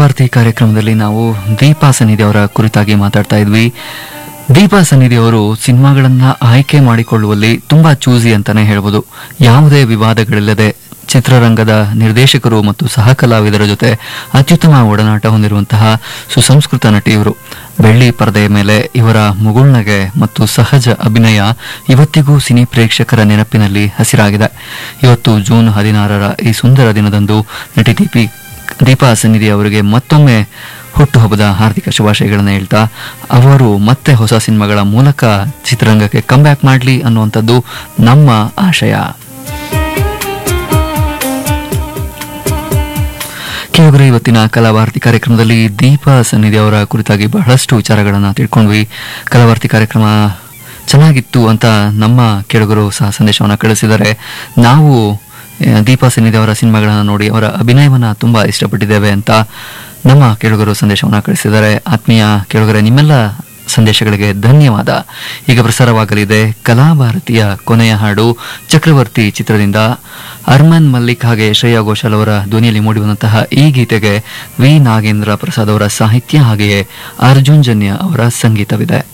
ಕಲಾವಾರ್ತಿ ಕಾರ್ಯಕ್ರಮದಲ್ಲಿ ನಾವು ದೀಪಾ ಸನ್ನಿಧಿ ಅವರ ಕುರಿತಾಗಿ ಮಾತಾಡ್ತಾ ಇದ್ವಿ ದೀಪಾ ಸನ್ನಿಧಿ ಅವರು ಸಿನಿಮಾಗಳನ್ನ ಆಯ್ಕೆ ಮಾಡಿಕೊಳ್ಳುವಲ್ಲಿ ತುಂಬಾ ಚೂಸಿ ಅಂತಾನೆ ಹೇಳ್ಬೋದು ಯಾವುದೇ ವಿವಾದಗಳಿಲ್ಲದೆ ಚಿತ್ರರಂಗದ ನಿರ್ದೇಶಕರು ಮತ್ತು ಸಹ ಕಲಾವಿದರ ಜೊತೆ ಅತ್ಯುತ್ತಮ ಒಡನಾಟ ಹೊಂದಿರುವಂತಹ ಸುಸಂಸ್ಕೃತ ನಟಿ ಇವರು ಬೆಳ್ಳಿ ಪರದೆಯ ಮೇಲೆ ಇವರ ಮುಗುಳ್ನಗೆ ಮತ್ತು ಸಹಜ ಅಭಿನಯ ಇವತ್ತಿಗೂ ಸಿನಿ ಪ್ರೇಕ್ಷಕರ ನೆನಪಿನಲ್ಲಿ ಹಸಿರಾಗಿದೆ ಇವತ್ತು ಜೂನ್ ಹದಿನಾರರ ಈ ಸುಂದರ ದಿನದಂದು ನಟಿ ದೀಪಿ ದೀಪಾ ಸನ್ನಿಧಿ ಅವರಿಗೆ ಮತ್ತೊಮ್ಮೆ ಹುಟ್ಟುಹಬ್ಬದ ಹಾರ್ದಿಕ ಶುಭಾಶಯಗಳನ್ನು ಹೇಳ್ತಾ ಅವರು ಮತ್ತೆ ಹೊಸ ಸಿನಿಮಾಗಳ ಮೂಲಕ ಚಿತ್ರರಂಗಕ್ಕೆ ಕಂಬ್ಯಾಕ್ ಮಾಡಲಿ ಅನ್ನುವಂಥದ್ದು ನಮ್ಮ ಆಶಯ ಕೇವಲ ಇವತ್ತಿನ ಕಲಾವಾರ್ತಿ ಕಾರ್ಯಕ್ರಮದಲ್ಲಿ ದೀಪಾ ಸನ್ನಿಧಿ ಅವರ ಕುರಿತಾಗಿ ಬಹಳಷ್ಟು ವಿಚಾರಗಳನ್ನು ತಿಳ್ಕೊಂಡ್ವಿ ಕಲಾವಾರ್ತಿ ಕಾರ್ಯಕ್ರಮ ಚೆನ್ನಾಗಿತ್ತು ಅಂತ ನಮ್ಮ ಕೇಳುಗರು ಸಹ ಸಂದೇಶವನ್ನು ಕಳಿಸಿದ್ದಾರೆ ನಾವು ಆ, ದೀಪಾ ಸನ್ನಿಧಿ ಅವರ ಸಿನಿಮಾಗಳನ್ನು ನೋಡಿ ಅವರ ಅಭಿನಯವನ್ನ ತುಂಬಾ ಇಷ್ಟಪಟ್ಟಿದ್ದೇವೆ ಅಂತ ನಮ್ಮ ಕೇಳುಗರು ಸಂದೇಶವನ್ನು ಕಳಿಸಿದ್ದಾರೆ ಆತ್ಮೀಯ ಕೇಳುಗರೆ ನಿಮ್ಮೆಲ್ಲ ಸಂದೇಶಗಳಿಗೆ ಧನ್ಯವಾದ ಈಗ ಪ್ರಸಾರವಾಗಲಿದೆ ಕಲಾಭಾರತಿಯ ಕೊನೆಯ ಹಾಡು ಚಕ್ರವರ್ತಿ ಚಿತ್ರದಿಂದ ಅರ್ಮನ್ ಮಲ್ಲಿಕ್ ಹಾಗೆ ಶ್ರೇಯಾ ಘೋಷಾಲ್ ಅವರ ಧ್ವನಿಯಲ್ಲಿ ಮೂಡಿಬಂದಂತಹ ಈ ಗೀತೆಗೆ ವಿ ನಾಗೇಂದ್ರ ಪ್ರಸಾದ್ ಅವರ ಸಾಹಿತ್ಯ ಹಾಗೆಯೇ ಅರ್ಜುನ್ ಜನ್ಯ ಅವರ ಸಂಗೀತವಿದೆ